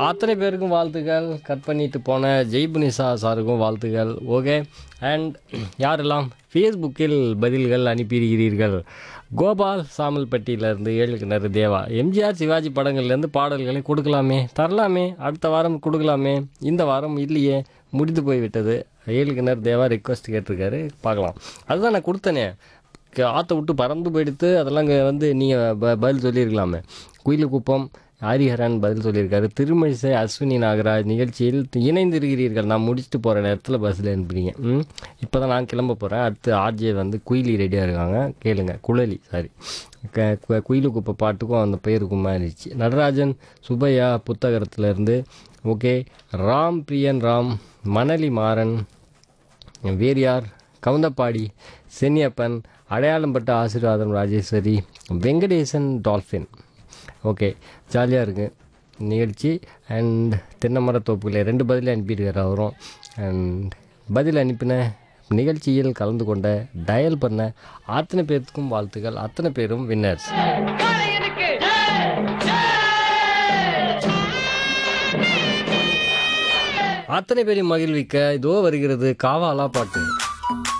அத்தனை பேருக்கும் வாழ்த்துக்கள் கட் பண்ணிட்டு போன ஜெய்புனிசா சாருக்கும் வாழ்த்துக்கள் ஓகே அண்ட் யாரெல்லாம் ஃபேஸ்புக்கில் பதில்கள் அனுப்பியிருக்கிறீர்கள் கோபால் சாமல்பட்டியிலேருந்து ஏழு கிணறு தேவா எம்ஜிஆர் சிவாஜி படங்கள்லேருந்து பாடல்களை கொடுக்கலாமே தரலாமே அடுத்த வாரம் கொடுக்கலாமே இந்த வாரம் இல்லையே முடிந்து போய்விட்டது ஏழு கிணறு தேவா ரிக்வஸ்ட் கேட்டிருக்காரு பார்க்கலாம் அதுதான் நான் கொடுத்தனே க- ஆற்றை விட்டு பறந்து போயிடுத்து அதெல்லாம் இங்கே வந்து நீங்கள் ப பதில் சொல்லியிருக்கலாமே குயிலுக்குப்பம் ஹரிஹரன் பதில் சொல்லியிருக்காரு திருமழிசை அஸ்வினி நாகராஜ் நிகழ்ச்சியில் இணைந்திருக்கிறீர்கள் நான் முடிச்சுட்டு போகிற நேரத்தில் பஸ்ஸில் அனுப்புறீங்க ம் இப்போ தான் நான் கிளம்ப போகிறேன் அடுத்து ஆர்ஜே வந்து குயிலி ரெடியாக இருக்காங்க கேளுங்க குழலி சாரி க கு- குயிலுக்குப்ப பாட்டுக்கும் அந்த பேருக்கும் மாறிடுச்சு நடராஜன் சுபையா புத்தகத்திலேருந்து ஓகே ராம் பிரியன் ராம் மணலி மாறன் வேறு யார் கவுந்தப்பாடி சென்னியப்பன் அடையாளம்பட்ட ஆசீர்வாதம் ராஜேஸ்வரி வெங்கடேசன் டால்ஃபின் ஓகே ஜாலியாக இருக்கு நிகழ்ச்சி அண்ட் தென்னமரத்தோப்புல ரெண்டு பதில் அனுப்பியிருக்காரு அவரும் அண்ட் பதில் அனுப்பின நிகழ்ச்சியில் கலந்து கொண்ட டயல் பண்ண அத்தனை பேர்த்துக்கும் வாழ்த்துக்கள் அத்தனை பேரும் வின்னர்ஸ் அத்தனை பேரையும் மகிழ்விக்க இதோ வருகிறது காவாலா பாட்டு